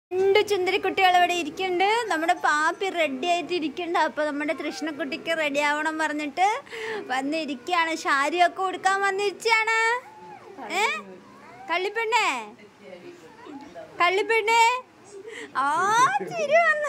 രണ്ട് ചുന്ദരിക്കുട്ടികൾ ഇവിടെ ഇരിക്കുന്നുണ്ട് നമ്മുടെ പാപ്പി റെഡി ആയിട്ട് ഇരിക്കുന്നുണ്ട് അപ്പൊ നമ്മുടെ കൃഷ്ണക്കുട്ടിക്ക് റെഡി ആവണം പറഞ്ഞിട്ട് വന്നിരിക്കുകയാണ് ശാരിയൊക്കെ കൊടുക്കാൻ വന്നിരിച്ചാണ് ഏ കള്ളിപ്പെണ്ണേ കള്ളിപ്പെണ്ണേ ആ ചിരി വന്നു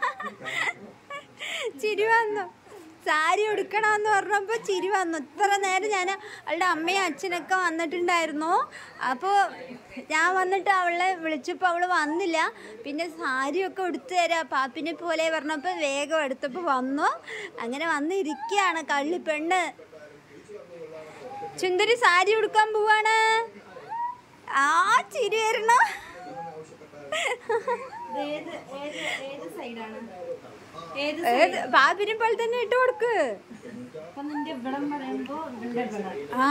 ചിരി വന്നു സാരി ഉടുക്കണമെന്ന് പറഞ്ഞപ്പോൾ ചിരി വന്നു ഇത്ര നേരം ഞാൻ അവളുടെ അമ്മയും അച്ഛനൊക്കെ വന്നിട്ടുണ്ടായിരുന്നു അപ്പോൾ ഞാൻ വന്നിട്ട് അവളെ വിളിച്ചപ്പോൾ അവൾ വന്നില്ല പിന്നെ സാരിയൊക്കെ ഉടുത്തു തരാം പാപ്പിനെ പോലെ പറഞ്ഞപ്പോൾ വേഗം എടുത്തപ്പോൾ വന്നു അങ്ങനെ വന്നിരിക്കുകയാണ് കള്ളിപ്പെണ്ണ് ചുന്ദരി സാരി ഉടുക്കാൻ പോവാണ് ആ ചിരി വരണോ ഏത് ഏത് ഏത് സൈഡാണ് ഏത് ഏത് പാപ്പിനെ പോലെ തന്നെ ഇട്ട് കൊടുക്ക് അപ്പൊ നിന്റെ ഇവിടം പറയുമ്പോ ഇവിടെ ഇവിടെ ആ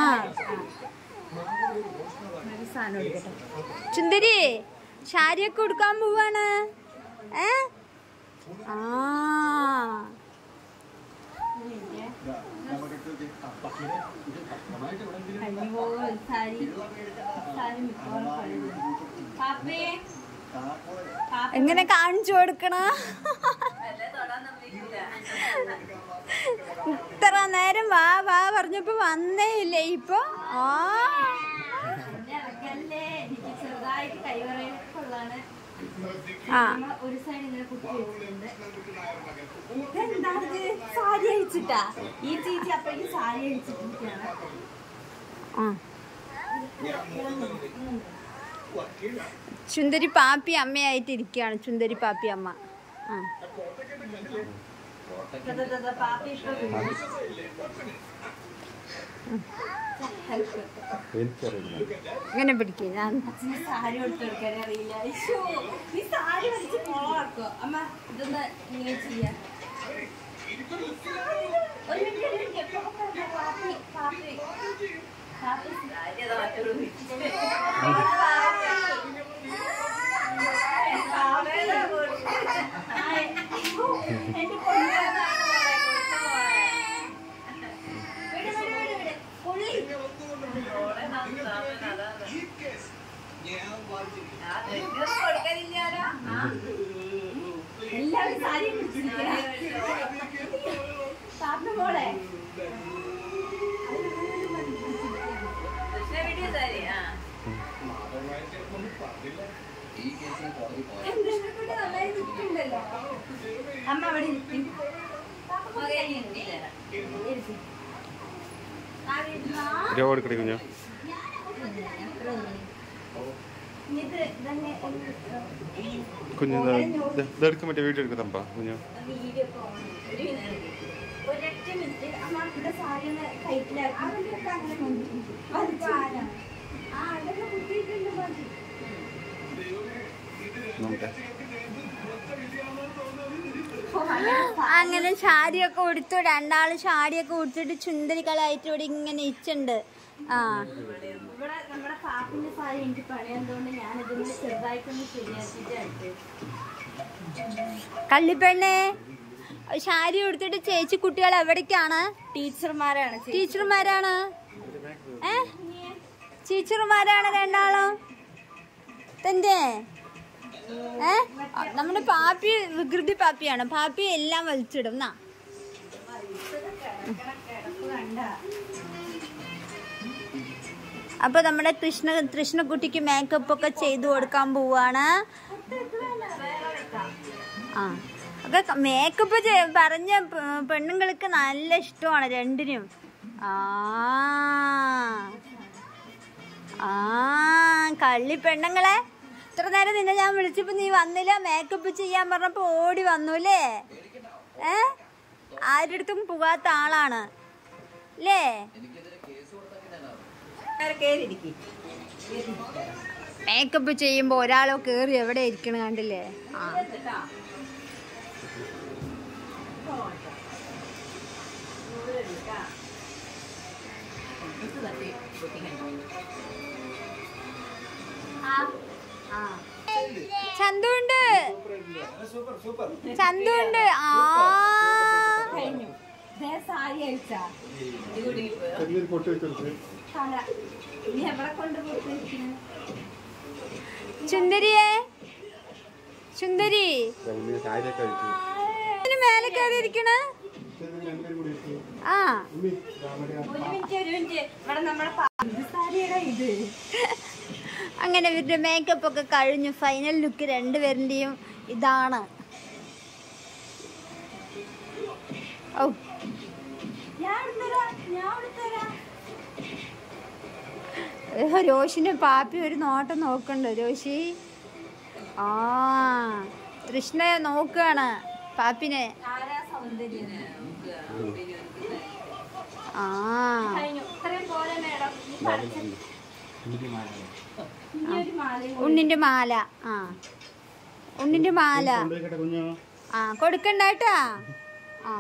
ഒരു സാധനം എടുക്കട്ടെ ചുന്ദരി ശാരിയൊക്കെ ഉടുക്കാൻ പോവാണ് ഏ ആ അയ്യോ സാരി സാരി മിക്കവാറും പഴയത്. പാപ്പേ പാപ്പ എങ്ങനെ കാണിച്ചു കൊടുക്കണ ഇത്ര നേരം വാ വാ പറഞ്ഞപ്പോ വന്നേ ഇല്ലേ ഇപ്പൊ ആ എന്നെ ഇറക്കല്ലേ എനിക്ക് ചെറുതായിട്ട് കൈവറയൊക്കെ ഉള്ളതാണ് ആ നമ്മ ഒരു സൈഡ് ഇങ്ങനെ കുത്തി വെച്ചിട്ടുണ്ട് ഇതെന്താണിത്? സാരി അഴിച്ചിട്ടാ ഈ ചേച്ചി അപ്പോഴേക്ക് സാരി അടിച്ചിട്ടിരിക്കുകയാണ് ആ ചുന്ദരി പാപ്പി അമ്മയായിട്ട് ഇരിക്കുകയാണ് ചുന്ദരി പാപ്പി അമ്മ ആ പാപ്പ ഇപ്പൊ വീണു. ഹെൽപ്പ് എനിക്കറിയില്ല ഇങ്ങനെ പിടിക്കുക ഞാൻ അച്ഛന് സാരി കൊടുത്തു കൊടുക്കാൻ അറിയില്ല അയ്യോ, നീ സാരി വലിച്ച് മോളാക്കോ അമ്മ ഇതൊന്ന് ഇങ്ങനെ ചെയ്യാ ഒരു മിനിറ്റ് ഒരു മിനിറ്റ് എപ്പോ പറഞ്ഞ പാപ്പി പാപ്പി പാപ്പി സാരി അതാ മറ്റൊരു എന്റെ പൊള്ളി എല്ലാവരും സാരി സാറിന് മോളെ അമ്മ അവിടെ ഇരിക്കും ഒരു കൊടുക്കടി കുഞ്ഞു ഇത് തന്നെ കുഞ്ഞു ഇതാ- ഇത് ഇതെടുക്കാൻ പറ്റിയ വീഡിയോ എടുക്കാം തമ്പാ കുഞ്ഞു വീഡിയോ ഒരൊറ്റ മിനിറ്റ് അമ്മ ഇവിടെ സാരി ഒന്ന് കൈറ്റിലാക്കി അങ്ങനെ വലിച്ചു ആ അതൊക്കെ കുത്തിയിട്ടുണ്ട് മതി നോക്കട്ടെ അങ്ങനെ ശാരിയൊക്കെ ഉടുത്തു രണ്ടാളും ശാരിയൊക്കെ ഉടുത്തിട്ട് ചുന്ദരികളായിട്ട് ഇവിടെ ഇങ്ങനെ ഇച്ചുണ്ട് ആ ഇവിടെ നമ്മുടെ പാപ്പിന്റെ സാരി എനിക്ക് പണിയാത്തതുകൊണ്ട് ഞാൻ ഇതൊന്ന് ചെറുതായിട്ടൊന്ന് ശരിയാക്കിയിട്ട് കള്ളിപ്പെണ്ണേ ശാരി ഉടുത്തിട്ട് ചേച്ചി കുട്ടികൾ എവിടേക്കാണ് ടീച്ചർമാരാണ് ടീച്ചർമാരാണ് ഏ ടീച്ചർമാരാണ് രണ്ടാളും തന്നെ ഏ ആ, നമ്മുടെ പാപ്പി വികൃതി പാപ്പിയാണ് പാപ്പി എല്ലാം വലിച്ചിടും എന്നാ കണ്ട അപ്പൊ നമ്മുടെ കൃഷ്ണ കൃഷ്ണക്കുട്ടിക്ക് മേക്കപ്പ് ഒക്കെ ചെയ്തു കൊടുക്കാൻ പോവാണ് ആ ഒക്കെ മേക്കപ്പ് പറഞ്ഞ പെ- പെണ്ണുങ്ങൾക്ക് നല്ല ഇഷ്ടമാണ് രണ്ടിനും ആ ആ കള്ളി പെണ്ണുങ്ങളെ ഇത്ര നേരം നിന്നെ ഞാൻ വിളിച്ചപ്പോ നീ വന്നില്ല മേക്കപ്പ് ചെയ്യാൻ പറഞ്ഞപ്പോ ഓടി വന്നു അല്ലേ ഏ ആരുടെ അടുത്തും പോകാത്ത ആളാണ് അല്ലേ മേക്കപ്പ് ചെയ്യുമ്പോ ഒരാളോ കേറി എവിടെ ഇരിക്കണ കണ്ടില്ലേ ആ ചന്തുണ്ട് ചന്തുണ്ട് ആ കഴിഞ്ഞു ദേ സാരി അയച്ചാ ചെറിയൊരു പൊട്ടി വെച്ചെടുത്ത് തല നീ എവിടെ കൊണ്ട് കൊടുത്തിരിക്കുന്നു ചുന്ദരിയെ സുന്ദരി സാരിയൊക്കെ കഴിച്ചു ഇതിന് മേലെ കയറിയിരിക്കണ ആ ഒരു മിനിറ്റ് ഒരു മിനിറ്റ് ഇവിടെ നമ്മുടെ സാരിയുടെ ഇത് അങ്ങനെ ഇവരുടെ മേക്കപ്പ് ഒക്കെ കഴിഞ്ഞു ഫൈനൽ ലുക്ക് രണ്ടുപേരുടെയും ഇതാണ് ഓ ഞാൻ എടുത്തരാം ഞാൻ എടുത്തരാം രോഷിന്റെ പാപ്പി ഒരു നോട്ടം നോക്കണ്ട് രോഷി ആ കൃഷ്ണ നോക്കുകയാണ് പാപ്പിനെ ആരാ സൗന്ദര്യം ആ കഴിഞ്ഞു ഇത്രയും പോലെ മേഡം ഈ പറിച്ച- ഇനി ഒരു മാലയും കൂടി. ഉണ്ണിന്റെ മാല ആ ഉണ്ണിന്റെ മാല കൊണ്ടുപോയിക്കട്ടെ കുഞ്ഞോ ആ കൊടുക്കണ്ടാട്ടാ ആ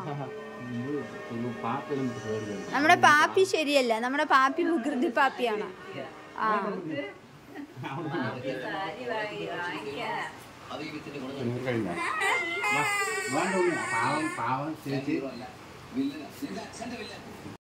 നമ്മുടെ പാപ്പി ശരിയല്ല നമ്മുടെ പാപ്പി വികൃതി പാപ്പിയാണ് ആ കഴിഞ്ഞ പാവം പാവം ചേച്ചി